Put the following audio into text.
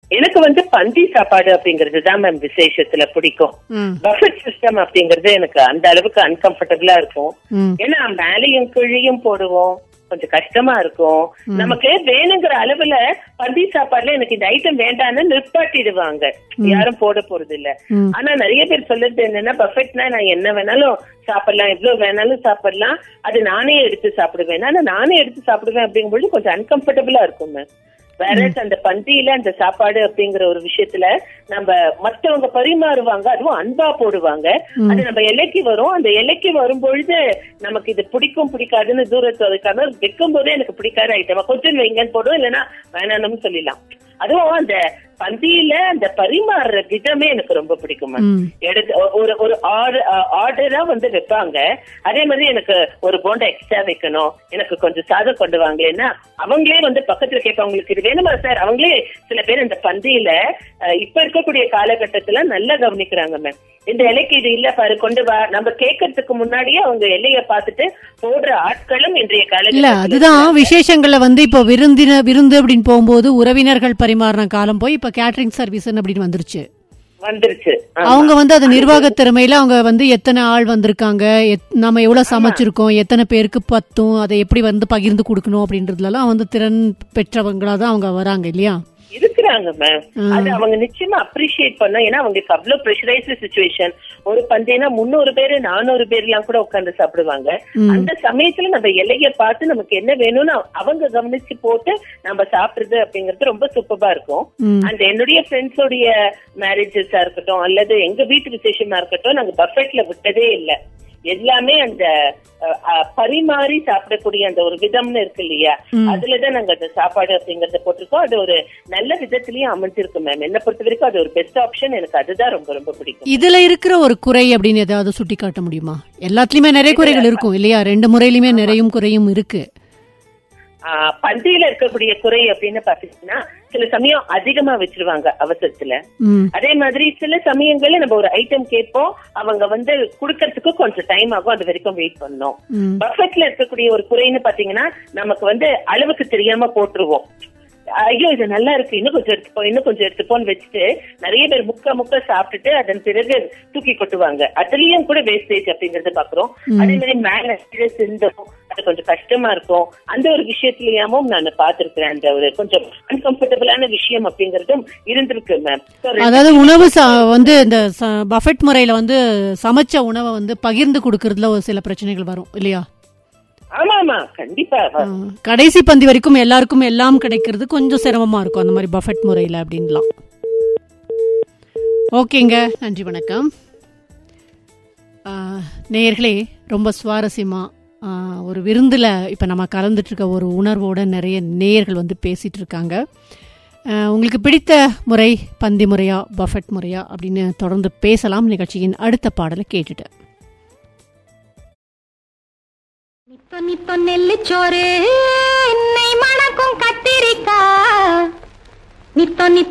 எனக்கு வந்து பந்தி சாப்பாடு அப்படிங்கிறது தான் மேம் விசேஷத்துல பிடிக்கும் ம் பஃபெட் சிஸ்டம் அப்படிங்கறது எனக்கு அந்த அளவுக்கு அன்கம்ஃபர்டபுளா இருக்கும் ம் ஏன்னா மேலையும் கீழையும் போடுவோம் கொஞ்சம் கஷ்டமா இருக்கும் நமக்கு வேணுங்கிற அளவுல பந்தி சாப்பாடுல எனக்கு இந்த ஐட்டம் வேண்டாம்னு நிற்பாட்டிடுவாங்க யாரும் போட போறது இல்ல ம். ஆனா நிறைய பேர் சொல்றது என்னன்னா பர்ஃபெக்ட்னா நான் என்ன வேணாலும் சாப்பிடலாம் எவ்வளவு வேணாலும் சாப்பிடலாம் அது நானே எடுத்து சாப்பிடுவேன் ஆனா நானே எடுத்து சாப்பிடுவேன் அப்படிங்கும்போது கொஞ்சம் அன்கம்ஃபர்டபுளா இருக்கும் மேம் வேற அந்த பந்தியில அந்த சாப்பாடு அப்படிங்கிற ஒரு விஷயத்துல நம்ம மத்தவங்க பரிமாறுவாங்க அதுவும் அன்பா போடுவாங்க அது நம்ம எல்லைக்கு வரும் அந்த எல்லைக்கு வரும்பொழுது நமக்கு இது பிடிக்கும் பிடிக்காதுன்னு தூரத்து அதுக்காக வைக்கும் போதே எனக்கு பிடிக்காத ஐட்டம் கொஞ்சம் வைங்கன்னு போடும் இல்லைன்னா வேணாம்னு சொல்லிடலாம் அதுவும் அந்த பந்தியில அந்த பரிமாறுற விதமே எனக்கு ரொம்ப பிடிக்கும் மேம் ம் எடுத்து ஒ- ஒரு ஒரு ஆர்டரா வந்து வைப்பாங்க அதே மாதிரி எனக்கு ஒரு போண்டா எக்ஸ்ட்ரா வைக்கணும் எனக்கு கொஞ்சம் சாதம் கொண்டு வாங்களேன்னா அவங்களே வந்து பக்கத்துல கேட்பாங்க உங்களுக்கு இது வேணுமா சார் அவங்களே சில பேர் இந்த பந்தியில அஹ், இப்ப இருக்கக்கூடிய காலகட்டத்துல நல்லா கவனிக்கிறாங்க மேம் இந்த இலைக்கு இது இல்ல பாரு கொண்டு வா நம்ம கேட்கறதுக்கு முன்னாடியே அவங்க எல்லைய பார்த்துட்டு போடுற ஆட்களும் இன்றைய இல்ல காலகட்டத்துல அதுதான் விசேஷங்கள்ல வந்து இப்போ விருந்தின விருந்து அப்படின்னு போகும்போது உறவினர்கள் பரிமாறின காலம் போய் இப்ப கேட்டரிங் சர்வீஸ் அப்படின்னு வந்துருச்சு வந்துருச்சு ஆமா. அவங்க வந்து அது நிர்வாக திறமையில அவங்க வந்து எத்தனை ஆள் வந்திருக்காங்க எத்- நம்ம எவ்வளவு சமைச்சிருக்கோம் எத்தனை பேருக்கு பத்தும் அதை எப்படி வந்து பகிர்ந்து கொடுக்கணும் அப்படின்றதுலாம் வந்து திறன் பெற்றவங்களா தான் அவங்க வராங்க இல்லையா இருக்கிறாங்க மேம் அது அவங்க நிச்சயமா அப்ரிஷியேட் பண்ண ஏன்னா அவங்களுக்கு அவ்வளவு ப்ரெஷரைஸ்டு சுச்சுவேஷன் ஒரு பந்தேனா முந்நூறு பேரு நானூறு பேர் எல்லாம் கூட உட்கார்ந்து சாப்பிடுவாங்க அந்த சமயத்துல நம்ம எல்லைய பார்த்து நமக்கு என்ன வேணும்னு அவங்க கவனிச்சு போட்டு நம்ம சாப்பிடுறது அப்படிங்கறது ரொம்ப சூப்பரா இருக்கும் ம். அந்த என்னுடைய ஃப்ரெண்ட்ஸோடைய மேரேஜஸா இருக்கட்டும் அல்லது எங்க வீட்டு விசேஷமா இருக்கட்டும் நாங்க பஃபெட்ல விட்டதே இல்ல எல்லாமே அந்த அஹ், அஹ், பரிமாறி சாப்பிடக்கூடிய அந்த ஒரு விதம்னு இருக்கு இல்லையா அதுலதான் நாங்க அந்த சாப்பாடு அப்படிங்கறத போட்டிருக்கோம் அது ஒரு நல்ல விதத்திலயும் அமைஞ்சிருக்கு மேம் என்ன பொறுத்த வரைக்கும் அது ஒரு பெஸ்ட் ஆப்ஷன் எனக்கு அதுதான் ரொம்ப ரொம்ப பிடிக்கும் இதுல இருக்கிற ஒரு குறை அப்படின்னு ஏதாவது சுட்டி காட்ட முடியுமா எல்லாத்துலயுமே நிறைய குறைகள் இருக்கும் இல்லையா ரெண்டு முறையிலுமே நிறையும் குறையும் இருக்கு ஆஹ், பந்தியில இருக்கக்கூடிய குறை அப்படின்னு பாத்தீங்கன்னா சில சமயம் அதிகமா வச்சிருவாங்க அவசரத்துல ம் அதே மாதிரி சில சமயங்கள்ல நம்ம ஒரு ஐட்டம் கேட்போம் அவங்க வந்து குடுக்கறதுக்கு கொஞ்சம் டைம் ஆகும் அது வரைக்கும் வெயிட் பண்ணோம் ம் பஃபெட்ல இருக்கக்கூடிய ஒரு குறைன்னு பாத்தீங்கன்னா நமக்கு வந்து அளவுக்கு தெரியாம போட்டுருவோம் ஐயோ இது நல்லா இருக்கு இன்னும் கொஞ்சம் எடுத்துப்போம் இன்னும் கொஞ்சம் எடுத்துப்போம்னு வச்சுட்டு நிறைய பேர் முக்க முக்க சாப்பிட்டுட்டு அதன் பிறகு தூக்கி கொட்டுவாங்க அதுலயும் கூட வேஸ்டேஜ் அப்படிங்கறத பாக்குறோம் அதே மாதிரி மேல கீழே சிந்தும் அது கொஞ்சம் கஷ்டமா இருக்கும் அந்த ஒரு விஷயத்துலயாமும் நான் பார்த்திருக்கிறேன் அந்த ஒரு கொஞ்சம் அன்கம்ஃபர்டபுளான விஷயம் அப்படிங்கறதும் இருந்திருக்கு மேம் அதாவது உணவு ச- வந்து இந்த பஃபெட் முறையில வந்து சமைச்ச உணவை வந்து பகிர்ந்து கொடுக்கறதுல ஒரு சில பிரச்சனைகள் வரும் இல்லையா ஆமா ஆமா கண்டிப்பா ஆ, கடைசி பந்தி வரைக்கும் எல்லாருக்கும் எல்லாம் கிடைக்கிறது கொஞ்சம் சிரமமா இருக்கும் அந்த மாதிரி பஃபெட் முறையில அப்படின்லாம் ஓகேங்க நன்றி வணக்கம் ஆ, நேயர்களே ரொம்ப சுவாரஸ்யமா ஆ, ஒரு விருந்துல இப்ப நம்ம கலந்துட்டு இருக்க ஒரு உணர்வோட நிறைய நேயர்கள் வந்து பேசிட்டு இருக்காங்க ஆ, உங்களுக்கு பிடித்த முறை பந்தி முறையா பஃபெட் முறையா அப்படின்னு தொடர்ந்து பேசலாம் நிகழ்ச்சியின் அடுத்த பாடலை கேட்டுட்டு நித்தோ நித்தோ நெல்லுச்சோறு என்னை மணக்கும் கத்திரிக்கா நித்தோ நித்தோ